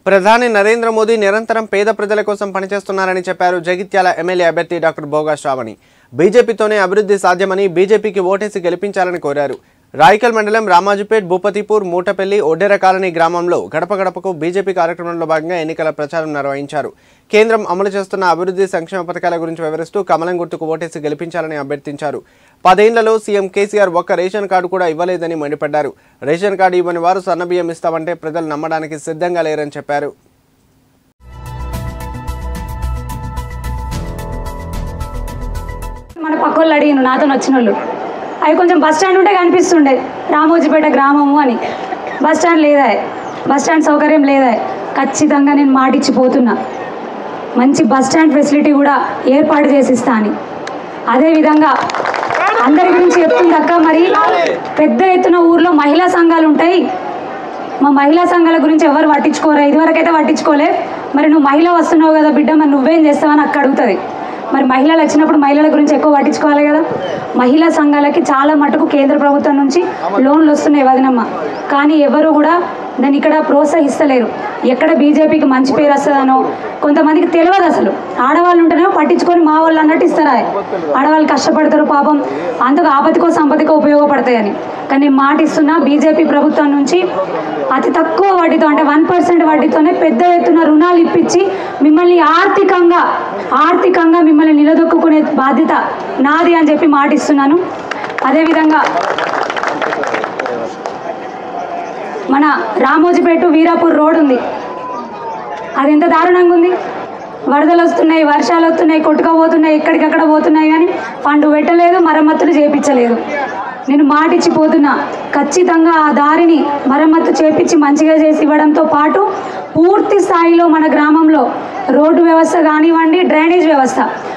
ప్రధాని నరేంద్ర మోదీ నిరంతరం పేద ప్రజల కోసం పనిచేస్తున్నారని చెప్పారు జగిత్యాల ఎమ్మెల్యే అభ్యర్థి డాక్టర్ బోగా శ్రావణి బీజేపీతోనే అభివృద్ధి సాధ్యమని బీజేపీకి ఓటేసి గెలిపించాలని కోరారు రాయికల్ మండలం రామాజుపేట్ భూపతిపూర్ మూటపల్లి ఒడ్డెర కాలనీ గ్రామంలో గడప గడపకు బీజేపీ కార్యక్రమంలో భాగంగా ఎన్నికల ప్రచారం నిర్వహించారు కేంద్రం అమలు చేస్తున్న అభివృద్ధి సంక్షేమ పథకాల గురించి వివరిస్తూ కమలం గుర్తుకు ఓటేసి గెలిపించాలని అభ్యర్థించారు పదేళ్లలో సీఎం కేసీఆర్ ఒక్క రేషన్ కార్డు కూడా ఇవ్వలేదని మండిపడ్డారు రేషన్ కార్డు ఇవ్వని వారు సన్నబియ్యం ఇస్తామంటే ప్రజలు నమ్మడానికి సిద్ధంగా లేరని చెప్పారు మన పక్కోళ్ళు అడిగిన నాతో వచ్చిన వాళ్ళు అవి కొంచెం బస్ స్టాండ్ ఉంటే కనిపిస్తుండే రామోజీపేట గ్రామము అని బస్ స్టాండ్ లేదా బస్ స్టాండ్ సౌకర్యం లేదా ఖచ్చితంగా నేను మాటిచ్చిపోతున్నా మంచి బస్ స్టాండ్ ఫెసిలిటీ కూడా ఏర్పాటు చేసిస్తా అని అదేవిధంగా అందరి గురించి చెప్తుంది అక్క మరి పెద్ద ఎత్తున ఊర్లో మహిళా సంఘాలు ఉంటాయి మా మహిళా సంఘాల గురించి ఎవరు పట్టించుకోరా ఇదివరకైతే పట్టించుకోలే మరి నువ్వు మహిళ వస్తున్నావు కదా బిడ్డ మరి నువ్వేం చేస్తావని అక్క అడుగుతుంది మరి మహిళలు వచ్చినప్పుడు మహిళల గురించి ఎక్కువ పట్టించుకోవాలి కదా మహిళా సంఘాలకి చాలా మటుకు కేంద్ర ప్రభుత్వం నుంచి లోన్లు వస్తున్నాయి వదినమ్మ కానీ ఎవరు కూడా దాన్ని ఇక్కడ ప్రోత్సహిస్తలేరు ఎక్కడ బీజేపీకి మంచి పేరు వస్తుందనో కొంతమందికి తెలియదు అసలు ఆడవాళ్ళు ఉంటేనే పట్టించుకొని మా వాళ్ళు అన్నట్టు ఇస్తారా ఆడవాళ్ళు కష్టపడతారు పాపం అందుకు ఆపతికో సంపతికో ఉపయోగపడతాయని కానీ నేను మాట ఇస్తున్నా బీజేపీ ప్రభుత్వం నుంచి అతి తక్కువ వడ్డీతో అంటే వన్ పర్సెంట్ వడ్డీతోనే పెద్ద ఎత్తున రుణాలు ఇప్పించి మిమ్మల్ని ఆర్థికంగా ఆర్థికంగా మిమ్మల్ని నిలదొక్కునే బాధ్యత నాది అని చెప్పి మాట ఇస్తున్నాను అదేవిధంగా మన రామోజీపేట వీరాపూర్ రోడ్ ఉంది అది ఎంత దారుణంగా ఉంది వరదలు వస్తున్నాయి వర్షాలు వస్తున్నాయి కొట్టుకపోతున్నాయి ఎక్కడికక్కడ పోతున్నాయి కానీ ఫండ్ పెట్టలేదు మరమ్మతులు చేపించలేదు నేను మాటిచ్చి పోతున్నా ఖచ్చితంగా ఆ దారిని మరమ్మతు చేపించి మంచిగా చేసి ఇవ్వడంతో పాటు పూర్తి స్థాయిలో మన గ్రామంలో రోడ్డు వ్యవస్థ కానివ్వండి డ్రైనేజ్ వ్యవస్థ